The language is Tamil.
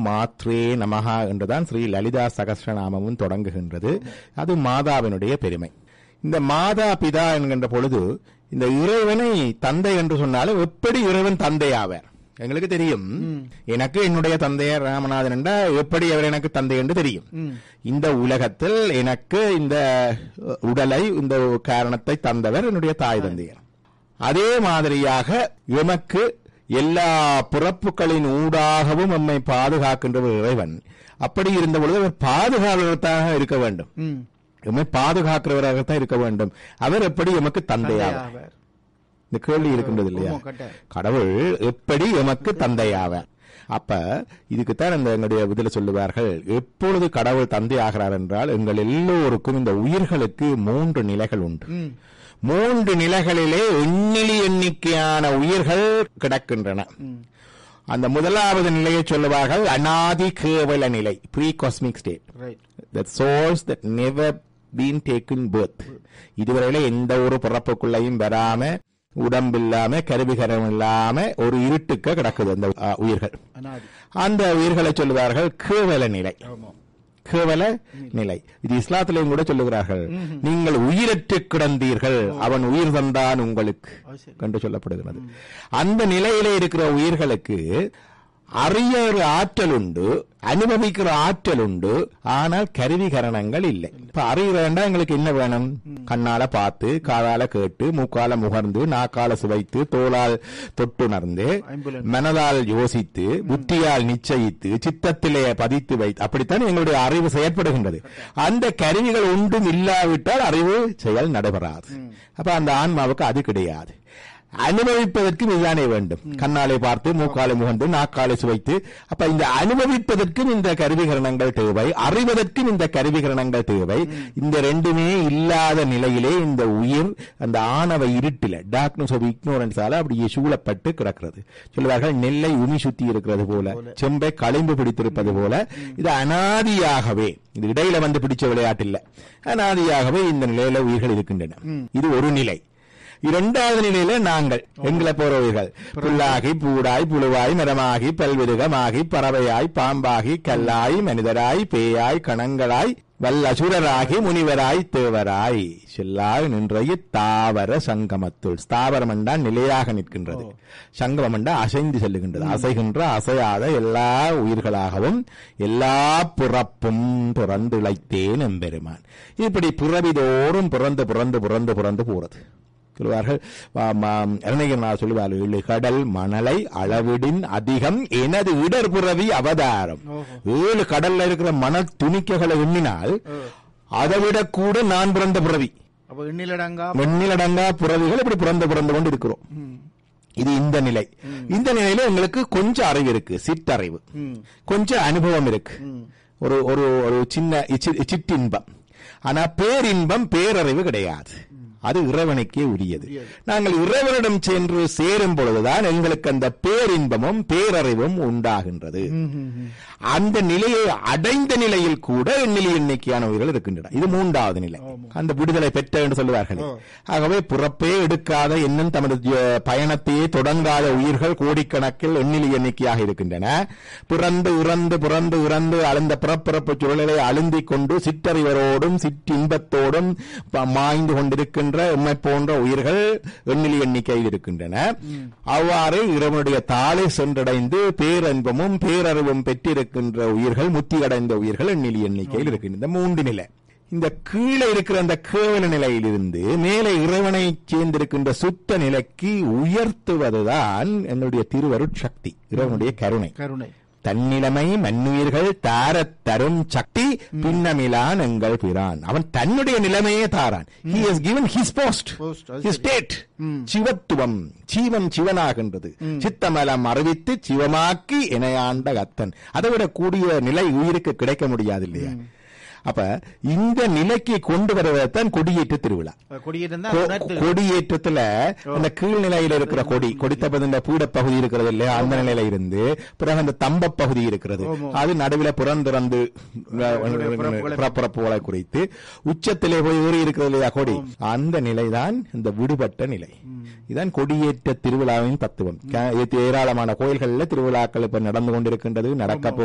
மாத்ரே நமஹா என்றுதான் ஸ்ரீ லலிதா சகஸ்ரநாமமும் தொடங்குகின்றது அது மாதாவினுடைய பெருமை இந்த மாதா பிதா என்கின்ற பொழுது இந்த இறைவனை தந்தை என்று சொன்னாலும் எப்படி இறைவன் தந்தையாவார் எங்களுக்கு தெரியும் எனக்கு என்னுடைய தந்தையர் ராமநாதன் என்றா எப்படி அவர் எனக்கு தந்தை என்று தெரியும் இந்த உலகத்தில் எனக்கு இந்த உடலை இந்த காரணத்தை தந்தவர் என்னுடைய தாய் தந்தையர் அதே மாதிரியாக எமக்கு எல்லா பிறப்புகளின் ஊடாகவும் நம்மை பாதுகாக்கின்றவர் இறைவன் அப்படி இருந்த பொழுது அவர் பாதுகாவலராக இருக்க வேண்டும் ம். எம்மை பாதுகாக்கிறவராகத்தான் இருக்க வேண்டும் அவர் எப்படி எமக்கு தந்தையாவார் தந்தையாவார். இந்த கேள்வி இருக்கின்றது இல்லையா ஆமா, கட்டாயம். கடவுள் எப்படி எமக்கு தந்தையாவார் அப்ப இதுக்குத்தான் இந்த எங்களுடைய இதுல சொல்லுவார்கள் எப்பொழுது கடவுள் தந்தை ஆகிறார் என்றால் எங்கள் எல்லோருக்கும் இந்த உயிர்களுக்கு மூன்று நிலைகள் உண்டு ம். மூன்று நிலைகளிலே எண்ணிலி எண்ணிக்கையான உயிர்கள் கிடக்கின்றன அந்த முதலாவது நிலையை சொல்லுவார்கள் அனாதி கேவல நிலை pre cosmic state right that souls that never been taken birth இதுவரையில எந்த ஒரு பிறப்புக்குள்ளையும் வராம உடம்பில்லாம கருவிகரம் இல்லாம ஒரு இருட்டுக்க கிடக்குது அந்த அ, உயிர்கள் அனாதி அந்த உயிர்களை சொல்லுவார்கள் கேவல நிலை ஆமா கேவல நிலை இது இஸ்லாத்திலையும் கூட சொல்லுகிறார்கள் நீங்கள் உயிரற்று கிடந்தீர்கள் அவன் உயிர் தந்தான் உங்களுக்கு அது சரி. என்று சொல்லப்படுகிறது அந்த நிலையில இருக்கிற உயிர்களுக்கு அறியற ஆற்றல் உண்டு அனுபவிக்கிற ஆற்றல் உண்டு ஆனால் கருவிகரணங்கள் இல்லை இப்ப அறிகிறேன்டா எங்களுக்கு என்ன வேணும் கண்ணால பார்த்து காதால கேட்டு மூக்கால முகர்ந்து நாக்கால சுவைத்து தோளால் தொட்டுணர்ந்து ஐம்புலன். மனதால் யோசித்து புத்தியால் நிச்சயித்து சித்தத்திலே பதித்து வைத்து அப்படித்தான் எங்களுடைய அறிவு செயற்படுகின்றது அந்த கருவிகள் ஒன்றும் இல்லாவிட்டால் அறிவு செயல் நடைபெறாது அப்ப அந்த ஆன்மாவுக்கு அது கிடையாது அனுபவிப்பதற்கு இதுதானே வேண்டும் கண்ணாலை பார்த்து மூக்காலை முகந்து நாக்காலை சுவைத்து அப்ப இந்த அனுபவிப்பதற்கும் இந்த கருவிகரணங்கள் தேவை அறிவதற்கும் இந்த கருவிகரணங்கள் தேவை இந்த ரெண்டுமே இல்லாத நிலையிலே இந்த உயிர் அந்த ஆணவ இருட்டில டார்க்னஸ் ஆஃப் இக்னோரன்ஸால அப்படியே சூழப்பட்டு கிடக்கிறது சொல்லுவார்கள் நெல்லை உமி சுத்தி இருக்கிறது போல செம்பை களிம்பு பிடித்திருப்பது போல இது அனாதியாகவே இது இடையில வந்து பிடிச்ச விளையாட்டு இல்ல அனாதியாகவே இந்த நிலையில உயிர்கள் இருக்கின்றன இது ஒரு நிலை இரண்டாவது நிலையில நாங்கள் எங்களை போறவர்கள் புல்லாகி பூடாய் புழுவாய் மரமாகி பல்விருகமாகி பறவையாய் பாம்பாகி கல்லாய் மனிதராய் பேயாய் கணங்களாய் வல்லசுரராகி முனிவராய் தேவராய் செல்லாய் நின்றைய தாவர சங்கமத்துள் ஸ்தாவரம் என்றா நிலையாக நிற்கின்றது சங்கமம் என்றா அசைந்து செல்லுகின்றது அசைகின்ற அசையாத எல்லா உயிர்களாகவும் எல்லா பிறப்பும் பிறந்து இழைத்தேன் எம்பெருமான் இப்படி பிறவிதோறும் பிறந்து பிறந்து பிறந்து பிறந்து போறது சொல்லுவார்கள் அறிஞர் சொல்லுவார்கள் ஏழு கடல் மணலை அளவிடின் அதிகம் எனது இடர் புறவி அவதாரம் ஏழு கடல்ல இருக்கிற மணல் துணிக்கைகளை எண்ணினால் அதை விட கூட நான் பிறந்த புறவி அப்ப எண்ணிலடங்கா வெண்ணிலடங்கா புறவிகள் இப்படி பிறந்து பிறந்து கொண்டு இருக்கிறோம் இது இந்த நிலை இந்த நிலையில எங்களுக்கு கொஞ்சம் அறிவு இருக்கு சிற்றறிவு ம். கொஞ்சம் அனுபவம் இருக்கு ஒரு ஒரு ஒரு சின்ன இச்சி- சிற்றின்பம் ஆனா பேரின்பம் பேரறிவு கிடையாது அது இறைவனுக்கே உரியது நாங்கள் இறைவனிடம் சென்று சேரும் பொழுதுதான் எங்களுக்கு அந்த பேரின்பமும் பேரறிவும் உண்டாகின்றது அந்த நிலையை அடைந்த நிலையில் கூட எண்ணிலி எண்ணிக்கையான உயிர்கள் இருக்கின்றன இது மூன்றாவது நிலை அந்த விடுதலை பெற்ற என்று சொல்லுவார்களே ஆகவே பிறப்பே எடுக்காத இன்னும் தமது ஜ- பயணத்தையே தொடங்காத உயிர்கள் கோடிக்கணக்கில் எண்ணிலி எண்ணிக்கையாக இருக்கின்றன பிறந்து இறந்து பிறந்து இறந்து அழுந்த பிறப்பிறப்பு சூழலை அழுந்திக் கொண்டு சிற்றறிவரோடும் சிற்றின்பத்தோடும் ப- மாய்ந்து கொண்டிருக்கின்ற எம்மை போன்ற உயிர்கள் எண்ணிலி எண்ணிக்கையில் இருக்கின்றன அவ்வாறு இறைவனுடைய தாளை சென்றடைந்து பேரன்பமும் பேரறிவும் பெற்றிருக்கின்ற உயிர்கள் முத்தி அடைந்த உயிர்கள் எண்ணிலி எண்ணிக்கையில் இருக்கின்றன இந்த மூன்று நிலை இந்த கீழே இருக்கிற அந்த கேவல நிலையிலிருந்து மேலே இறைவனை சேர்ந்திருக்கின்ற சுத்த நிலைக்கு உயர்த்துவதுதான் என்னுடைய திருவருட்சக்தி இறைவனுடைய கருணை கருணை தன்னிலைமை மண்ணுயிர்கள் தாரத் தரும் சக்தி பின்னமிலான் எங்கள் பிரான் அவன் தன்னுடைய நிலைமையே தாரான் he has given his post Post, அது his state சிவத்துவம் ஜீவன் சிவனாகின்றது சித்தமலம் அறிவித்து சிவமாக்கி இணையாண்ட கத்தன் அதை விட கூடிய நிலை உயிருக்கு கிடைக்க முடியாது இல்லையா அப்ப இந்த நிலைக்கு கொண்டு வருவதைத்தான் கொடியேற்ற திருவிழா கொடியேற்றம் தான் கொ- உணர்த்து கொடியேற்றத்துல அந்த கீழ் நிலையில இருக்கிற கொடி கொடித்தப்பது இந்த பீட பகுதி இருக்கிறது இல்லையா அந்த நிலையில இருந்து பிறகு அந்த தம்ப பகுதி இருக்கிறது அது நடுவில புறந்திறந்து புறப்புறப்புகளை குறித்து உச்சத்திலே போய் ஏறி இருக்கிறது இல்லையா கொடி அந்த நிலைதான் இந்த விடுபட்ட நிலை இதான் கொடியேற்ற திருவிழாவின் தத்துவம் கே- ஏராளமான கோயில்கள்ல திருவிழாக்கள் இப்ப நடந்து கொண்டிருக்கின்றது நடக்க